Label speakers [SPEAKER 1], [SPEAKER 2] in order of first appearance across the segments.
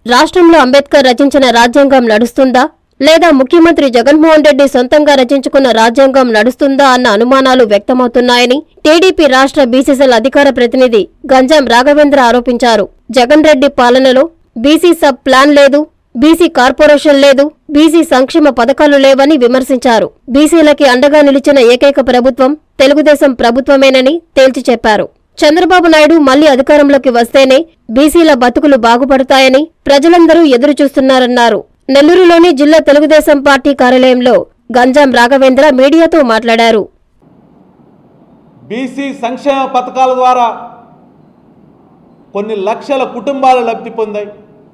[SPEAKER 1] రాష్ట్రంలో అంబేద్కర్ రచించిన రాజ్యాంగం నడుస్తుందా లేదా ముఖ్యమంత్రి జగన్మోహన్ రెడ్డి సొంతంగా రచించుకున్న రాజ్యాంగం నడుస్తుందా అన్న అనుమానాలు వ్యక్తమవుతున్నాయని టీడీపీ రాష్ట్ర బీసీసీఎల్ అధికార ప్రతినిధి గంజాం రాఘవేంద్ర ఆరోపించారు జగన్ రెడ్డి పాలనలో బీసీ సబ్ ప్లాన్ లేదు బీసీ కార్పొరేషన్ లేదు బీసీ సంక్షేమ పథకాలు లేవని విమర్శించారు బీసీలకి అండగా నిలిచిన ఏకైక ప్రభుత్వం తెలుగుదేశం ప్రభుత్వమేనని తేల్చి చెప్పారు చంద్రబాబు నాయుడు మళ్లీ అధికారంలోకి వస్తేనే బీసీల బతుకులు బాగుపడతాయని ప్రజలందరూ ఎదురుచూస్తున్నారన్నారు నెల్లూరులోని జిల్లా తెలుగుదేశం పార్టీ కార్యాలయంలో గంజాం రాఘవేంద్ర మీడియాతో మాట్లాడారు
[SPEAKER 2] బీసీ సంక్షేమ పథకాల ద్వారా కొన్ని లక్షల కుటుంబాలు లబ్ధి పొందాయి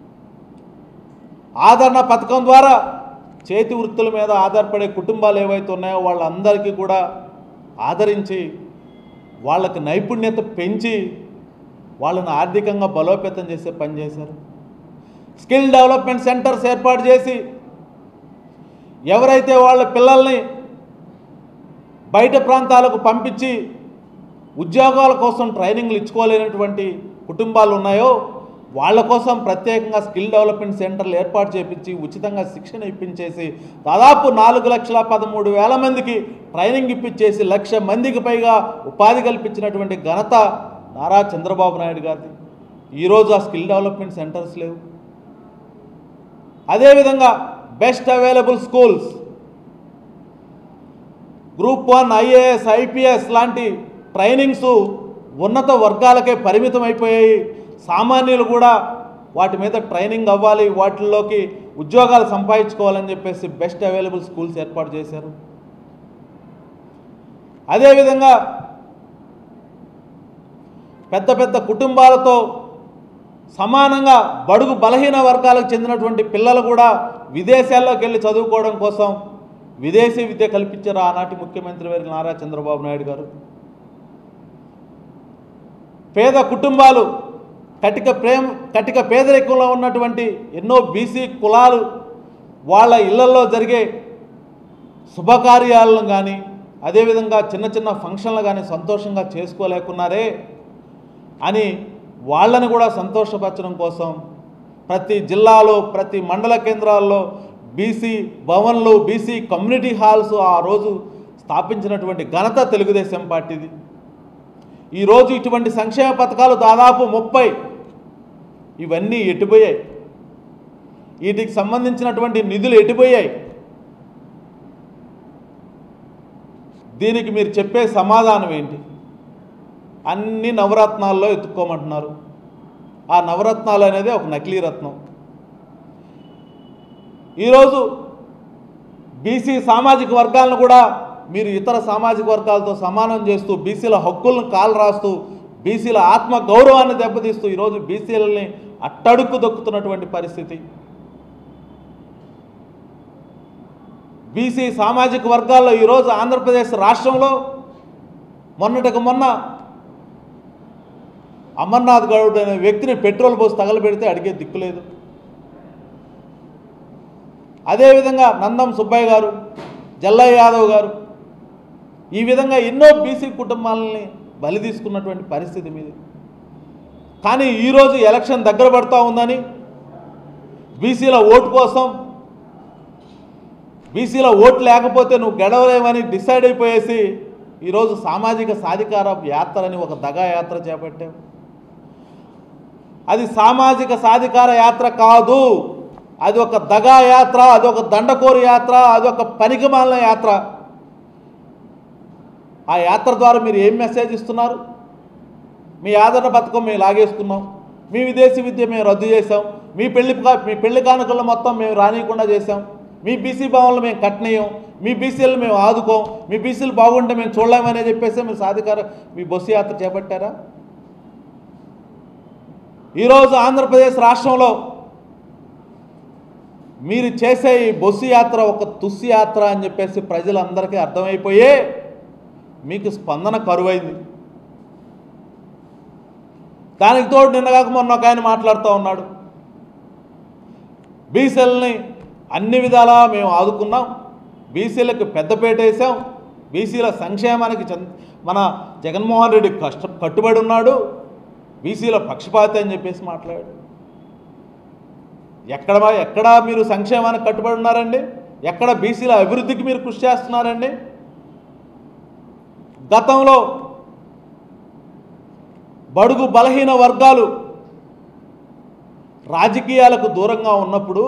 [SPEAKER 2] ఆదరణ పథకం ద్వారా చేతి వృత్తుల మీద ఆధారపడే కుటుంబాలు ఏవైతే ఉన్నాయో వాళ్ళందరికీ కూడా ఆదరించి వాళ్ళకి నైపుణ్యత పెంచి వాళ్ళని ఆర్థికంగా బలోపేతం చేసే పని చేశారు స్కిల్ డెవలప్మెంట్ సెంటర్స్ ఏర్పాటు చేసి ఎవరైతే వాళ్ళ పిల్లల్ని బయట ప్రాంతాలకు పంపించి ఉద్యోగాల కోసం ట్రైనింగ్లు ఇచ్చుకోలేనటువంటి కుటుంబాలు ఉన్నాయో వాళ్ళ కోసం ప్రత్యేకంగా స్కిల్ డెవలప్మెంట్ సెంటర్లు ఏర్పాటు చేపించి ఉచితంగా శిక్షణ ఇప్పించేసి దాదాపు నాలుగు లక్షల పదమూడు వేల మందికి ట్రైనింగ్ ఇప్పించేసి లక్ష మందికి పైగా ఉపాధి కల్పించినటువంటి ఘనత నారా చంద్రబాబు నాయుడు గారిది ఈరోజు ఆ స్కిల్ డెవలప్మెంట్ సెంటర్స్ లేవు అదేవిధంగా best available schools group one IAS IPS లాంటి ట్రైనింగ్స్ ఉన్నత వర్గాలకే పరిమితం అయిపోయాయి సామాన్యులు కూడా వాటి మీద ట్రైనింగ్ అవ్వాలి వాటిల్లోకి ఉద్యోగాలు సంపాదించుకోవాలని చెప్పేసి బెస్ట్ అవైలబుల్ స్కూల్స్ ఏర్పాటు చేశారు అదేవిధంగా పెద్ద పెద్ద కుటుంబాలతో సమానంగా బడుగు బలహీన వర్గాలకు చెందినటువంటి పిల్లలు కూడా విదేశాల్లోకి వెళ్ళి చదువుకోవడం కోసం విదేశీ విద్య కల్పించారు ఆనాటి ముఖ్యమంత్రి వారి నారా చంద్రబాబు నాయుడు గారు పేద కుటుంబాలు కటిక ప్రేమ కటిక పేదరికంలో ఉన్నటువంటి ఎన్నో బీసీ కులాలు వాళ్ళ ఇళ్లలో జరిగే శుభకార్యాలను కానీ అదేవిధంగా చిన్న చిన్న ఫంక్షన్లు కానీ సంతోషంగా చేసుకోలేకున్నారే అని వాళ్ళని కూడా సంతోషపరచడం కోసం ప్రతి జిల్లాలో ప్రతి మండల కేంద్రాల్లో బీసీ భవన్లు బీసీ కమ్యూనిటీ హాల్స్ ఆ రోజు స్థాపించినటువంటి ఘనత తెలుగుదేశం పార్టీది ఈరోజు ఇటువంటి సంక్షేమ పథకాలు దాదాపు ముప్పై ఇవన్నీ ఎటుపోయాయి వీటికి సంబంధించినటువంటి నిధులు ఎటుపోయాయి దీనికి మీరు చెప్పే సమాధానం ఏంటి అన్ని నవరత్నాల్లో ఎత్తుక్కోమంటున్నారు ఆ నవరత్నాలు అనేది ఒక నకిలీ రత్నం ఈరోజు బీసీ సామాజిక వర్గాలను కూడా మీరు ఇతర సామాజిక వర్గాలతో సమానం చేస్తూ బీసీల హక్కులను కాలు రాస్తూ బీసీల ఆత్మ గౌరవాన్ని దెబ్బతీస్తూ ఈరోజు బీసీలని అట్టడుక్కు దొక్కుతున్నటువంటి పరిస్థితి బీసీ సామాజిక వర్గాల్లో ఈరోజు ఆంధ్రప్రదేశ్ రాష్ట్రంలో మొన్నటికి మొన్న అమర్నాథ్ గౌడ్ అనే వ్యక్తిని పెట్రోల్ పోసి తగలబెడితే అడిగే దిక్కులేదు అదేవిధంగా నందం సుబ్బయ్య గారు జల్లయ్య యాదవ్ గారు ఈ విధంగా ఎన్నో బీసీ కుటుంబాలని బలి తీసుకున్నటువంటి పరిస్థితి మీది కానీ ఈరోజు ఎలక్షన్ దగ్గర పడుతూ ఉందని బీసీల ఓటు కోసం బీసీల ఓటు లేకపోతే నువ్వు గెలవలేవని డిసైడ్ అయిపోయేసి ఈరోజు సామాజిక సాధికార యాత్ర అని ఒక దగా యాత్ర చేపట్టావు అది సామాజిక సాధికార యాత్ర కాదు అది ఒక దగా యాత్ర అది ఒక దండకోరు యాత్ర అది ఒక పనికిమాలిన యాత్ర ఆ యాత్ర ద్వారా మీరు ఏం మెసేజ్ ఇస్తున్నారు మీ ఆదరణ పథకం మేము లాగేసుకున్నాం మీ విదేశీ విద్య మేము రద్దు చేసాం మీ పెళ్లి కా- మీ పెళ్లి కానుకలు మొత్తం మేము రానియకుండా చేసాం మీ బీసీ భవన్లు మేము కట్టనీయం మీ బీసీలు మేము ఆదుకోం మీ బీసీలు బాగుంటే మేము చూడలేమని చెప్పేసి మీరు సాధికార మీ బస్సు యాత్ర చేపట్టారా ఈరోజు ఆంధ్రప్రదేశ్ రాష్ట్రంలో మీరు చేసే ఈ బొస్సు యాత్ర ఒక తుస్సు యాత్ర అని చెప్పేసి ప్రజలందరికీ అర్థమైపోయే మీకు స్పందన కరువైంది దానికి తోడు నిన్నగాక మొన్న ఒక ఆయన మాట్లాడుతూ ఉన్నాడు బీసీలని అన్ని విధాలా మేము ఆదుకున్నాం బీసీలకు పెద్దపేట వేసాం బీసీల సంక్షేమానికి చంద మన జగన్మోహన్ రెడ్డి కష్ట కట్టుబడి ఉన్నాడు బీసీల పక్షపాతి అని చెప్పేసి మాట్లాడాడు ఎక్కడ ఎక్కడ మీరు సంక్షేమానికి కట్టుబడి ఉన్నారండి ఎక్కడ బీసీల అభివృద్ధికి మీరు కృషి చేస్తున్నారండి గతంలో బడుగు బలహీన వర్గాలు రాజకీయాలకు దూరంగా ఉన్నప్పుడు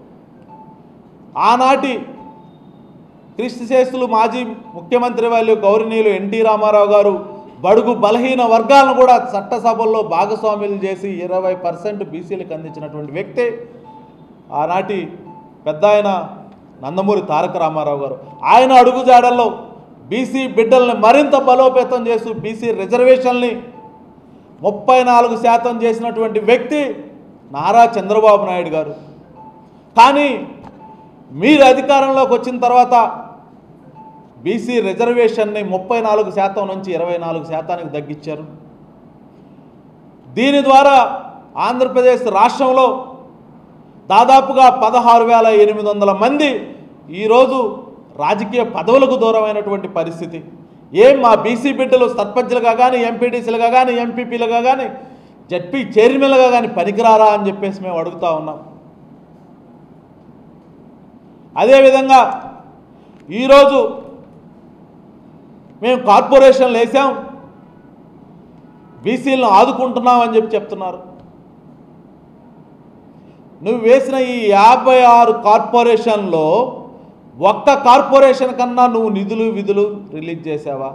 [SPEAKER 2] ఆనాటి క్రిస్టిశేస్తులు మాజీ ముఖ్యమంత్రి వాళ్ళు గౌరవనీయులు ఎన్టీ రామారావు గారు బడుగు బలహీన వర్గాలను కూడా చట్టసభల్లో భాగస్వామ్యులు చేసి ఇరవై పర్సెంట్ బీసీలకు అందించినటువంటి వ్యక్తి ఆనాటి పెద్ద ఆయన నందమూరి తారక రామారావు గారు ఆయన అడుగుజాడల్లో బీసీ బిడ్డల్ని మరింత బలోపేతం చేస్తూ బీసీ రిజర్వేషన్ని ముప్పై నాలుగు శాతం చేసినటువంటి వ్యక్తి నారా చంద్రబాబు నాయుడు గారు కానీ మీరు అధికారంలోకి వచ్చిన తర్వాత బీసీ రిజర్వేషన్ని ముప్పై నాలుగు శాతం నుంచి ఇరవై నాలుగు శాతానికి తగ్గించారు దీని ద్వారా ఆంధ్రప్రదేశ్ రాష్ట్రంలో దాదాపుగా పదహారు వేల ఎనిమిది వందల మంది ఈరోజు రాజకీయ పదవులకు దూరమైనటువంటి పరిస్థితి ఏం మా బీసీ బిడ్డలు సర్పంచ్లుగా కానీ ఎంపీటీసీలుగా కానీ ఎంపీపీలుగా కానీ జడ్పీ చైర్మన్లుగా కానీ పనికిరారా అని చెప్పేసి మేము అడుగుతా ఉన్నాం అదేవిధంగా ఈరోజు మేము కార్పొరేషన్లు వేసాం బీసీలను ఆదుకుంటున్నాం అని చెప్పి చెప్తున్నారు నువ్వు వేసిన ఈ యాభై ఆరు కార్పొరేషన్లో ఒక్క కార్పొరేషన్ కన్నా నువ్వు నిధులు విధులు రిలీజ్ చేసావా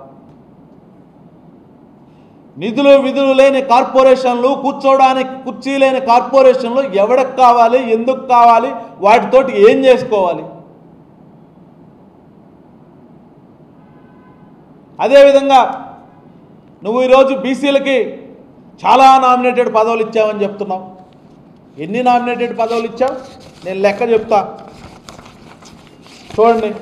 [SPEAKER 2] నిధులు విధులు లేని కార్పొరేషన్లు కూర్చోవడానికి కుర్చీ లేని కార్పొరేషన్లు ఎవరికి కావాలి ఎందుకు కావాలి వాటితోటి ఏం చేసుకోవాలి అదేవిధంగా నువ్వు ఈరోజు బీసీలకి చాలా నామినేటెడ్ పదవులు ఇచ్చావని చెప్తున్నావు ఎన్ని నామినేటెడ్ పదవులు ఇచ్చావు నేను లెక్క చెప్తా చూడండి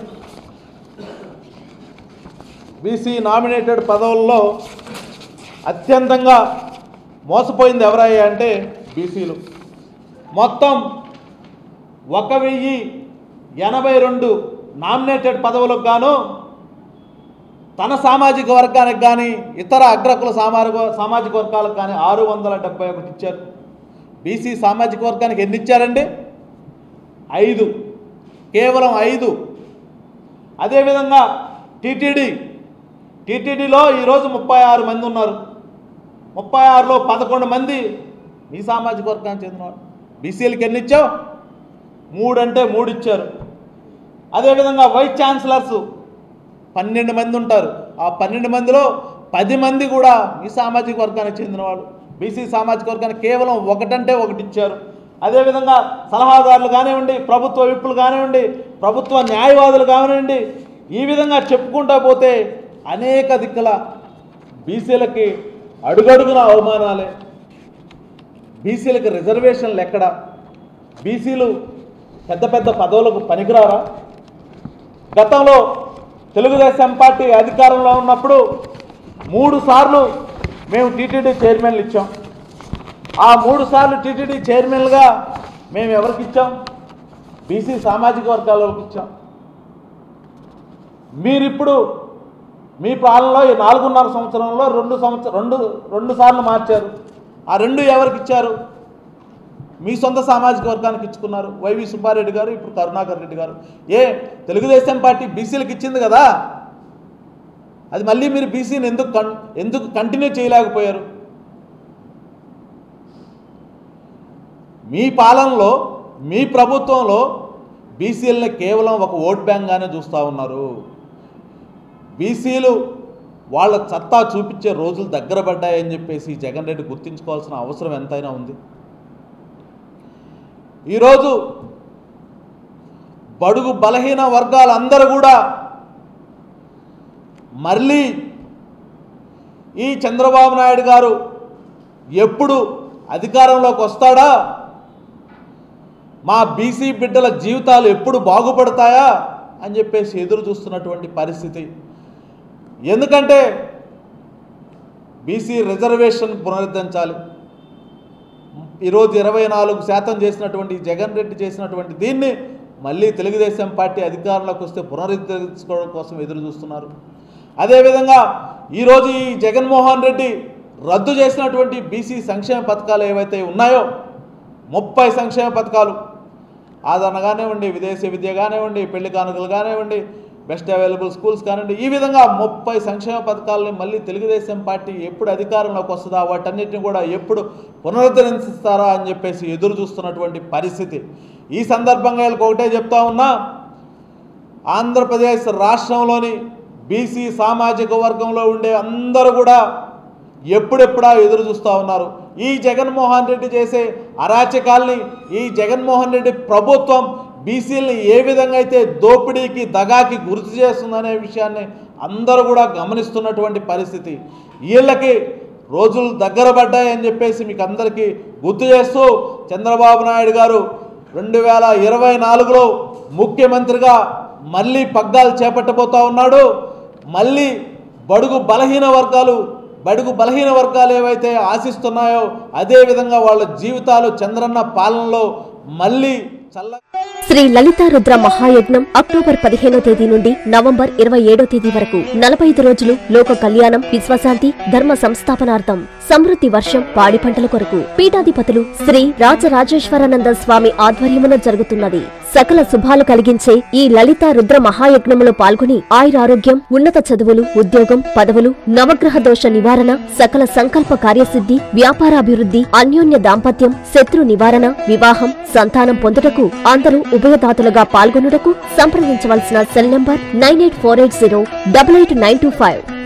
[SPEAKER 2] బీసీ నామినేటెడ్ పదవుల్లో అత్యంతంగా మోసపోయింది ఎవరయ్యా అంటే బీసీలు మొత్తం ఒక వెయ్యి ఎనభై రెండు నామినేటెడ్ పదవులకు గాను తన సామాజిక వర్గానికి కానీ ఇతర అగ్రకుల సామాజిక సామాజిక వర్గాలకు కానీ ఆరు వందల డెబ్బై ఒకటి ఇచ్చారు బీసీ సామాజిక వర్గానికి ఎన్ని ఇచ్చారండి ఐదు కేవలం ఐదు అదేవిధంగా టీటీడీ టీటీడీలో ఈరోజు ముప్పై ఆరు మంది ఉన్నారు ముప్పై ఆరులో పదకొండు మంది మీ సామాజిక వర్గానికి చెందినవాడు బీసీలకి ఎన్ని ఇచ్చావు మూడు అంటే మూడు ఇచ్చారు అదేవిధంగా వైస్ ఛాన్సలర్స్ పన్నెండు మంది ఉంటారు ఆ పన్నెండు మందిలో పది మంది కూడా మీ సామాజిక వర్గానికి చెందినవాడు బీసీ సామాజిక వర్గానికి కేవలం ఒకటంటే ఒకటి ఇచ్చారు అదేవిధంగా సలహాదారులు కానివ్వండి ప్రభుత్వ విప్పులు కానివ్వండి ప్రభుత్వ న్యాయవాదులు కానివ్వండి ఈ విధంగా చెప్పుకుంటా పోతే అనేక దిక్కుల బీసీలకి అడుగడుగున అవమానాలే బీసీలకు రిజర్వేషన్లు ఎక్కడ బీసీలు పెద్ద పెద్ద పదవులకు పనికిరారా గతంలో తెలుగుదేశం పార్టీ అధికారంలో ఉన్నప్పుడు మూడు సార్లు మేము టీటీడీ చైర్మన్లు ఇచ్చాం ఆ మూడు సార్లు టీటీడీ చైర్మన్లుగా మేము ఎవరికి ఇచ్చాం బీసీ సామాజిక వర్గాల వాళ్ళకి ఇచ్చాం మీరిప్పుడు మీ పాలనలో ఈ నాలుగున్నర సంవత్సరంలో రెండు సంవత్సరం రెండు రెండు సార్లు మార్చారు ఆ రెండు ఎవరికి ఇచ్చారు మీ సొంత సామాజిక వర్గానికి ఇచ్చుకున్నారు వైవి సుబ్బారెడ్డి గారు ఇప్పుడు కరుణాకర్ రెడ్డి గారు ఏ తెలుగుదేశం పార్టీ బీసీలకు ఇచ్చింది కదా అది మళ్ళీ మీరు బీసీని ఎందుకు కన్ ఎందుకు కంటిన్యూ చేయలేకపోయారు మీ పాలనలో మీ ప్రభుత్వంలో బీసీలని కేవలం ఒక ఓట్ బ్యాంక్గానే చూస్తూ ఉన్నారు బీసీలు వాళ్ళ సత్తా చూపించే రోజులు దగ్గర పడ్డాయని చెప్పేసి జగన్ రెడ్డి గుర్తించుకోవాల్సిన అవసరం ఎంతైనా ఉంది ఈరోజు బడుగు బలహీన వర్గాలందరూ కూడా మళ్ళీ ఈ చంద్రబాబు నాయుడు గారు ఎప్పుడు అధికారంలోకి వస్తాడా మా బీసీ బిడ్డల జీవితాలు ఎప్పుడు బాగుపడతాయా అని చెప్పేసి ఎదురు చూస్తున్నటువంటి పరిస్థితి ఎందుకంటే బీసీ రిజర్వేషన్ పునరుద్ధరించాలి ఈరోజు ఇరవై నాలుగు శాతం చేసినటువంటి ఈ జగన్ రెడ్డి చేసినటువంటి దీన్ని మళ్ళీ తెలుగుదేశం పార్టీ అధికారంలోకి వస్తే పునరుద్ధరించుకోవడం కోసం ఎదురు చూస్తున్నారు అదేవిధంగా ఈరోజు ఈ జగన్మోహన్ రెడ్డి రద్దు చేసినటువంటి బీసీ సంక్షేమ పథకాలు ఏవైతే ఉన్నాయో ముప్పై సంక్షేమ పథకాలు ఆదరణ కానివ్వండి విదేశీ విద్య కానివ్వండి పెళ్లి కానుకలు కానివ్వండి బెస్ట్ అవైలబుల్ స్కూల్స్ కానివ్వండి ఈ విధంగా ముప్పై సంక్షేమ పథకాలని మళ్ళీ తెలుగుదేశం పార్టీ ఎప్పుడు అధికారంలోకి వస్తుందా వాటన్నిటిని కూడా ఎప్పుడు పునరుద్ధరిస్తారా అని చెప్పేసి ఎదురు చూస్తున్నటువంటి పరిస్థితి ఈ సందర్భంగా వీళ్ళకి ఒకటే చెప్తా ఉన్నా ఆంధ్రప్రదేశ్ రాష్ట్రంలోని బీసీ సామాజిక వర్గంలో ఉండే అందరూ కూడా ఎప్పుడెప్పుడా ఎదురు చూస్తూ ఉన్నారు ఈ జగన్మోహన్ రెడ్డి చేసే అరాచకాల్ని ఈ జగన్మోహన్ రెడ్డి ప్రభుత్వం బీసీలని ఏ విధంగా అయితే దోపిడీకి దగాకి గుర్తు చేస్తుందనే విషయాన్ని అందరూ కూడా గమనిస్తున్నటువంటి పరిస్థితి వీళ్ళకి రోజులు దగ్గర పడ్డాయని చెప్పేసి మీకు అందరికీ గుర్తు చేస్తూ చంద్రబాబు నాయుడు గారు రెండు వేల ఇరవై నాలుగులో ముఖ్యమంత్రిగా మళ్ళీ పగ్గాలు చేపట్టబోతా ఉన్నాడు మళ్ళీ బడుగు బలహీన వర్గాలు బడుగు బలహీన వర్గాలు ఏవైతే ఆశిస్తున్నాయో అదే విధంగా వాళ్ళ జీవితాలు చంద్రన్న పాలనలో మళ్ళీ చల్ల
[SPEAKER 3] శ్రీ లలితా రుద్ర మహాయజ్ఞం అక్టోబర్ పదిహేనో తేదీ నుండి నవంబర్ ఇరవై ఏడో తేదీ వరకు నలభై ఐదు రోజులు లోక కళ్యాణం విశ్వశాంతి ధర్మ సంస్థాపనార్థం సమృద్ధి వర్షం పాడి పంటల కొరకు పీఠాధిపతులు శ్రీ రాజరాజేశ్వరానంద స్వామి ఆధ్వర్యమున జరుగుతున్నది సకల శుభాలు కలిగించే ఈ లలితా రుద్ర మహాయజ్ఞములో పాల్గొని ఆయురారోగ్యం ఉన్నత చదువులు ఉద్యోగం పదవులు నవగ్రహ దోష నివారణ సకల సంకల్ప కార్యసిద్ధి వ్యాపారాభివృద్ధి అన్యోన్య దాంపత్యం శత్రు నివారణ వివాహం సంతానం పొందుటకు అందరూ ఉభయదాతలుగా పాల్గొనుటకు సంప్రదించవలసిన cell number nine eight four eight zero double eight nine two five